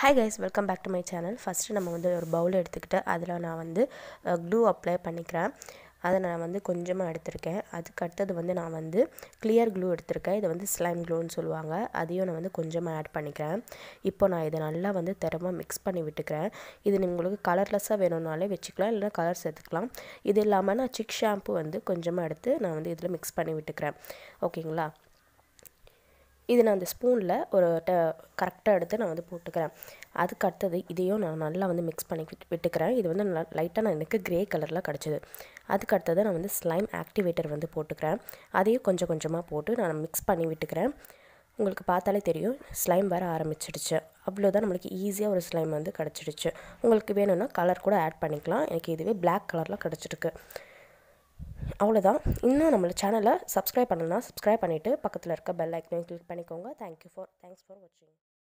hi guys welcome back to my channel first நம்ம வந்து ஒரு பவுல் எடுத்துக்கிட்டு அதில் நான் வந்து க்ளூ அப்ளை பண்ணிக்கிறேன் அதை நான் வந்து கொஞ்சமாக எடுத்திருக்கேன் அதுக்கு அடுத்தது வந்து நான் வந்து கிளியர் க்ளூ எடுத்திருக்கேன் இதை வந்து ஸ்லைம் க்ளூன்னு சொல்லுவாங்க அதையும் நான் வந்து கொஞ்சமாக ஆட் பண்ணிக்கிறேன் இப்போ நான் இதை நல்லா வந்து திறமா மிக்ஸ் பண்ணி விட்டுக்கிறேன் இது உங்களுக்கு கலர்லெஸ்ஸாக வேணும்னாலே வச்சுக்கலாம் இல்லைனா கலர் சேர்த்துக்கலாம் இது இல்லாமல் நான் சிக் ஷாம்பு வந்து கொஞ்சமாக எடுத்து நான் வந்து இதில் மிக்ஸ் பண்ணி விட்டுக்கிறேன் ஓகேங்களா இது நான் அந்த ஸ்பூனில் ஒரு ட கரெக்டாக எடுத்து நான் வந்து போட்டுக்கிறேன் அதுக்கு அடுத்தது இதையும் நான் நல்லா வந்து மிக்ஸ் பண்ணி விட்டு விட்டுக்கிறேன் இது வந்து நல்லா லைட்டாக நான் எனக்கு க்ரே கலரில் கிடச்சிது அதுக்கு அடுத்தது நான் வந்து ஸ்லைம் ஆக்டிவேட்டர் வந்து போட்டுக்கிறேன் அதையும் கொஞ்சம் கொஞ்சமாக போட்டு நான் மிக்ஸ் பண்ணி விட்டுக்கிறேன் உங்களுக்கு பார்த்தாலே தெரியும் ஸ்லைம் வர ஆரம்பிச்சிடுச்சு அவ்வளோதான் நம்மளுக்கு ஈஸியாக ஒரு ஸ்லைம் வந்து கிடச்சிடுச்சு உங்களுக்கு வேணும்னா கலர் கூட ஆட் பண்ணிக்கலாம் எனக்கு இதுவே பிளாக் கலரில் கிடச்சிருக்கு அவ்வளோதான் இன்னும் நம்மளோட சேனலை சப்ஸ்கிரைப் பண்ணலன்னா சப்ஸ்கிரைப் பண்ணிவிட்டு பக்கத்தில் இருக்க பெல் ஐக்கனையும் கிளிக் பண்ணிக்கோங்க தேங்க்யூ ஃபார் தேங்க்ஸ் ஃபார் வாட்சிங்